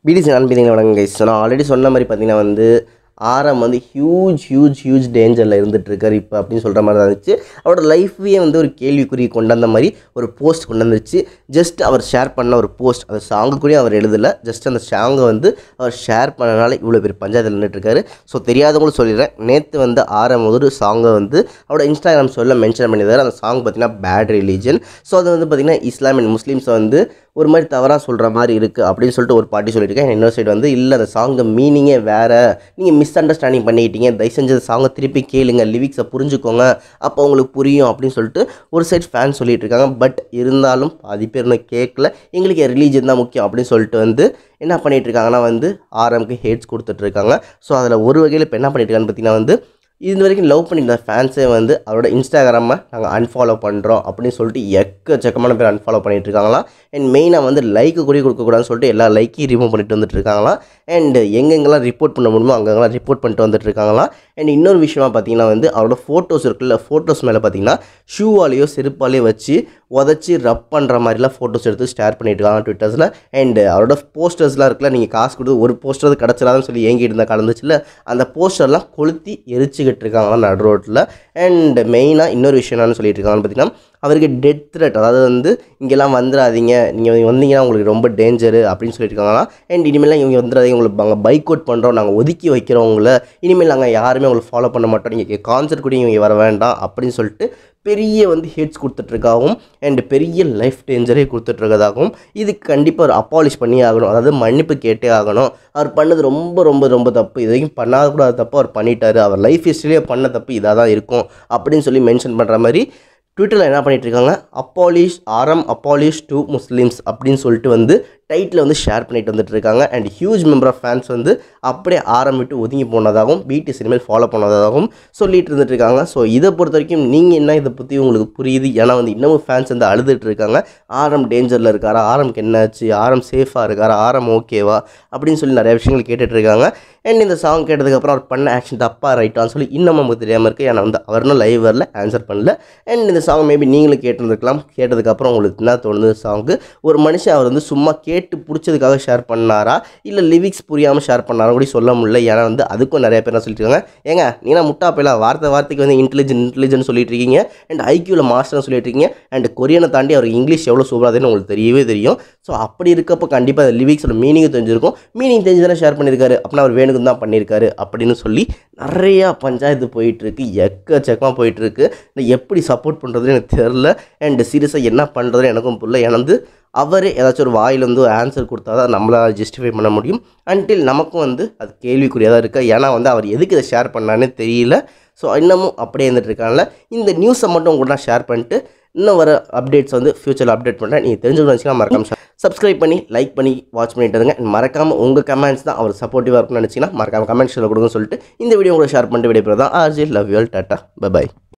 BDC நண்பீங்க வணக்கம் guys நான் already சொன்ன மாதிரி பார்த்தீங்கன்னா வந்து ஆரம் வந்து ஹியூஜ் ஹியூஜ் ஹியூஜ் டேஞ்சரில் இருந்துகிட்ருக்காரு இப்போ அப்படின்னு சொல்கிற மாதிரி தான் இருந்துச்சு அவரோட லைஃபையே வந்து ஒரு கேள்விக்குறி கொண்டு வந்த மாதிரி ஒரு போஸ்ட் கொண்டு வந்துருச்சு ஜஸ்ட் அவர் ஷேர் பண்ண ஒரு போஸ்ட் அந்த சாங்கு கூட அவர் எழுதலை ஜஸ்ட் அந்த சாங்கை வந்து அவர் ஷேர் பண்ணனால இவ்வளோ பேர் பஞ்சாயத்தில் நின்றுட்டுருக்காரு ஸோ தெரியாதவங்களும் சொல்லிடுறேன் நேற்று வந்து ஆரம் ஒரு சாங்கை வந்து அவரோட இன்ஸ்டாகிராம் சொல்ல மென்ஷன் பண்ணியிருந்தாரு அந்த சாங் பார்த்தீங்கன்னா பேட் ரிலீஜன் ஸோ அது வந்து பார்த்திங்கன்னா இஸ்லாம் அண்ட் முஸ்லீம்ஸை வந்து ஒரு மாதிரி தவறாக சொல்கிற மாதிரி இருக்குது அப்படின்னு சொல்லிட்டு ஒரு பாட்டி சொல்லியிருக்கேன் இன்னொரு சைடு வந்து இல்லை அந்த சாங்கை மீனிங்கே வேறு நீங்கள் மிஸ் அண்டர்ஸ்டாண்டிங் பண்ணிக்கிட்டீங்க தயவு செஞ்சு அந்த சாங்கை திருப்பி கேளுங்க லிரிக்ஸை புரிஞ்சுக்கோங்க அப்போ உங்களுக்கு புரியும் அப்படின்னு சொல்லிட்டு ஒரு சைடு ஃபேன் சொல்லிட்டு இருக்காங்க பட் இருந்தாலும் பாதி பேர் இன்னும் கேட்கல எங்களுக்கு ரிலீஜன் தான் முக்கியம் அப்படின்னு சொல்லிட்டு வந்து என்ன பண்ணிட்டு இருக்காங்கன்னா வந்து ஆரம்க்கு ஹேட்ஸ் கொடுத்துட்ருக்காங்க ஸோ அதில் ஒரு வகையில் இப்போ என்ன பண்ணிட்டு இருக்காங்கன்னு பார்த்தீங்கன்னா வந்து இது வரைக்கும் லவ் பண்ணியிருந்த ஃபேன்ஸே வந்து அவரோட இன்ஸ்டாகிராமை நாங்கள் அன்ஃபாலோ பண்ணுறோம் அப்படின்னு சொல்லிட்டு எக்கச்சக்கமான பேர் அன்ஃபாலோ பண்ணிட்டு இருக்காங்களாம் அண்ட் மெயினாக வந்து லைக்கு கூட கொடுக்கக்கூடாதுன்னு சொல்லிட்டு எல்லா லைக்கையும் ரிமூவ் பண்ணிட்டு வந்துட்டு இருக்காங்களாம் அண்ட் எங்கெங்கெல்லாம் ரிப்போர்ட் பண்ண முடியுமோ அங்கெல்லாம் ரிப்போர்ட் பண்ணிட்டு வந்துட்டு இருக்காங்களாம் அண்ட் இன்னொரு விஷயமா பார்த்தீங்கன்னா வந்து அவரோட ஃபோட்டோஸ் இருக்குல்ல ஃபோட்டோஸ் மேலே பார்த்தீங்கன்னா ஷூவாலேயோ செருப்பாலேயோ வச்சு உதச்சி ரப் பண்ணுற மாதிரிலாம் ஃபோட்டோஸ் எடுத்து ஷேர் பண்ணிட்டு இருக்காங்க ட்விட்டர்ஸில் அண்ட் அவரோட போஸ்டர்ஸ்லாம் இருக்குல்ல நீங்கள் காசு கொடுத்து ஒரு போஸ்டர் கிடச்சிடாதுன்னு சொல்லி ஏங்கிட்டு இருந்தால் கலந்துச்சுல அந்த போஸ்டர்லாம் கொளுத்தி எரிச்சுக்கிட்டு இருக்காங்களாம் நடு ரோட்டில் அண்ட் மெயினாக இன்னொரு விஷயம் என்னன்னு சொல்லிட்டு இருக்காங்கன்னு பார்த்தீங்கன்னா அவருக்கு டெத் த்ரெட் அதாவது வந்து இங்கெல்லாம் வந்துடாதீங்க நீங்கள் வந்தீங்கன்னா உங்களுக்கு ரொம்ப டேஞ்சரு அப்படின்னு சொல்லியிருக்காங்களாம் அண்ட் இனிமேல் இவங்க வந்துடாதீங்க உங்களுக்கு நாங்கள் பைக் அவுட் பண்ணுறோம் நாங்கள் ஒதுக்கி வைக்கிறோம் உங்களை இனிமேல் நாங்கள் யாருமே உங்களை ஃபாலோ பண்ண மாட்டோம் நீங்கள் கான்சர்ட் கூட இவங்க வர வேண்டாம் அப்படின்னு சொல்லிட்டு பெரிய வந்து ஹெட்ஸ் கொடுத்துட்ருக்காகவும் அண்ட் பெரிய லைஃப் டேஞ்சரே கொடுத்துட்ருக்கதாகவும் இதுக்கு கண்டிப்பாக ஒரு அப்பாலிஷ் பண்ணி ஆகணும் அதாவது மன்னிப்பு கேட்டே ஆகணும் அவர் பண்ணது ரொம்ப ரொம்ப ரொம்ப தப்பு இது வரைக்கும் பண்ணாத கூடாத தப்பு அவர் பண்ணிட்டாரு அவர் லைஃப் ஹிஸ்ட்ரியிலே பண்ண தப்பு இதாக தான் இருக்கும் அப்படின்னு சொல்லி மென்ஷன் பண்ணுற மாதிரி ட்விட்டரில் என்ன பண்ணிட்டு இருக்காங்க அப்பாலிஷ் ஆரம் அப்பாலிஷ் டு முஸ்லீம்ஸ் அப்படின்னு சொல்லிட்டு வந்து டைட்டில் வந்து ஷேர் பண்ணிட்டு வந்துட்டு இருக்காங்க and huge member of fans வந்து அப்படியே ஆரம்பிட்டு ஒதுங்கி போனதாகவும் பிடிஎஸ் இனிமேல் ஃபாலோ பண்ணதாகவும் சொல்லிட்டு இருந்துட்டு இருக்காங்க ஸோ இதை பொறுத்த வரைக்கும் நீங்கள் என்ன இதை பற்றி உங்களுக்கு புரியுது ஏன்னா வந்து இன்னமும் ஃபேன்ஸ் வந்து அழுதுட்டு இருக்காங்க ஆரம் டேஞ்சரில் இருக்காரா ஆரம்க்கு என்னாச்சு ஆரம் சேஃபாக இருக்காரா ஆரம் ஓகேவா அப்படின்னு சொல்லி நிறைய விஷயங்கள் கேட்டுட்டு இருக்காங்க அண்ட் இந்த சாங் கேட்டதுக்கப்புறம் அவர் பண்ண ஆக்ஷன் தப்பாக ரைட்டான்னு சொல்லி இன்னும் நமக்கு தெரியாமல் இருக்குது ஏன்னா வந்து அவர் இன்னும் லைவ் வரல ஆன்சர் பண்ணல அண்ட் இந்த சாங் மேபி நீங்களும் கேட்டிருந்துருக்கலாம் கேட்டதுக்கப்புறம் உங்களுக்கு என்ன தோணுது சாங்கு ஒரு மனுஷன் அவர் வந்து சும்மா கேட்டு பிடிச்சதுக்காக ஷேர் பண்ணாரா இல்லை லிரிக்ஸ் புரியாமல் ஷேர் பண்ணாரா கூட சொல்ல முடியல ஏன்னா வந்து அதுக்கும் நிறைய பேர் என்ன சொல்லிட்டு இருக்காங்க ஏங்க நீனா முட்டா போயில வார்த்தை வார்த்தைக்கு வந்து இன்டெலிஜென்ட் இன்டெலிஜென்ட் சொல்லிட்டு இருக்கீங்க அண்ட் ஐக்யூவில் மாஸ்டர்னு சொல்லிட்டு இருக்கீங்க அண்ட் கொரியனை தாண்டி அவர் இங்கிலீஷ் எவ்வளோ சூப்பராதுன்னு உங்களுக்கு தெரியவே தெரியும் ஸோ அப்படி இருக்கப்போ கண்டிப்பாக அந்த லிரிக்ஸோட மீனிங் தெரிஞ்சிருக்கும் மீனிங் தெரிஞ்சு தானே ஷேர் பண்ணியிருக்காரு அப்படின்னா அவர் வேணுக்கு தான் பண்ணியிருக்காரு அப்படின்னு சொல்லி நிறையா பஞ்சாயத்து போயிட்டுருக்கு எக்கச்சக்கமாக போயிட்டுருக்கு நான் எப்படி சப்போர்ட் பண்ணுறதுன்னு எனக்கு தெரில அண்ட் சீரியஸாக என்ன பண்ணுறதுன்னு எனக்கும் புரியல ஏன்னா வந்து அவர் ஏதாச்சும் ஒரு வாயில் வந்து ஒரு ஆன்சர் கொடுத்தா தான் நம்மளால் ஜஸ்டிஃபை பண்ண முடியும் அன்டில் நமக்கும் வந்து அது கேள்விக்குறியாக தான் இருக்குது ஏன்னா வந்து அவர் எதுக்கு இதை ஷேர் பண்ணான்னு தெரியல ஸோ இன்னமும் அப்படியே இருந்துட்டு இருக்காங்கல்ல இந்த நியூஸை மட்டும் உங்கள்கிட்ட ஷேர் பண்ணிட்டு இன்னும் வர அப்டேட்ஸ் வந்து ஃப்யூச்சரில் அப்டேட் பண்ணுறேன் நீங்கள் தெரிஞ்சுக்கணும் வச்சுக்கலாம் மறக்காம சப்ஸ்கிரைப் பண்ணி லைக் பண்ணி வாட்ச் பண்ணிட்டு இருங்க மறக்காமல் உங்கள் கமெண்ட்ஸ் தான் அவர் சப்போர்ட்டிவாக இருக்கும்னு நினச்சிங்கன்னா மறக்காம கமெண்ட்ஸில் கொடுங்கன்னு சொல்லிட்டு இந்த வீடியோ உங்களுக்கு ஷேர் பண்ணிட்டு விடைபெறதான் ஆர்ஜி லவ் யூ டாட்டா பை